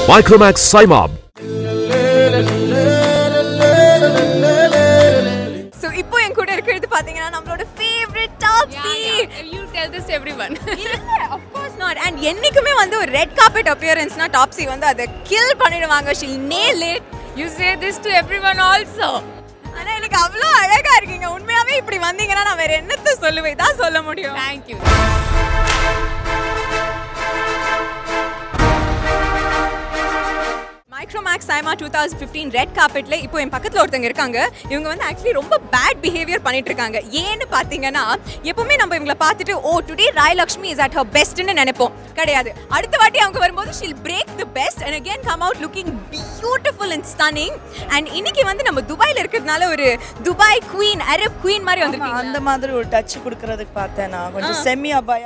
Micromax Simab. So இப்போ என் கூட இருக்கிறது பாத்தீங்கன்னா நம்மளோட favourite Taapsee You tell this to everyone. இல்ல ஆஃப் கோர்ஸ் நாட் அண்ட் என்னைக்குமே வந்து ஒரு ரெட் கார்பெட் அப்பியரன்ஸ்னா டாப்ஸி வந்து அதை கில் பண்ணிடுவாங்க she'll nail it You say this to everyone also. ஆனா எனக்கு அவ்வளோ அழகா இருக்கீங்க உண்மையாவே இப்படி வந்தீங்கன்னா நான் வேற என்னத்த சொல்லுவேன் தான் சொல்ல முடியும் Thank you. Micromax SIIMA two thousand fifteen red கார்பெட்ல இப்போ என் பக்கத்தில் ஒருத்தங்க இருக்காங்க இவங்க வந்து ஆக்சுவலி ரொம்ப பேட் பிஹேவியர் பண்ணிட்டு இருக்காங்க ஏன்னு பார்த்தீங்கன்னா எப்பவுமே நம்ம இவங்களை பார்த்துட்டு oh today Rayalakshmi is at her பெஸ்ட்னு நினைப்போம் கிடையாது அடுத்த வாட்டி அவங்க வரும்போது she'll break the best and again come out looking beautiful and stunning and இன்னைக்கு வந்து நம்ம துபாயில் இருக்கிறதுனால ஒரு துபாய் குவீன் அரப் குவீன் மாதிரி ஆமா, வந்திருக்கீங்க அந்த மாதிரி ஒரு டச் கொடுக்கறதுக்கு பார்த்தேன் நான் கொஞ்சம் செம்மி அபாயா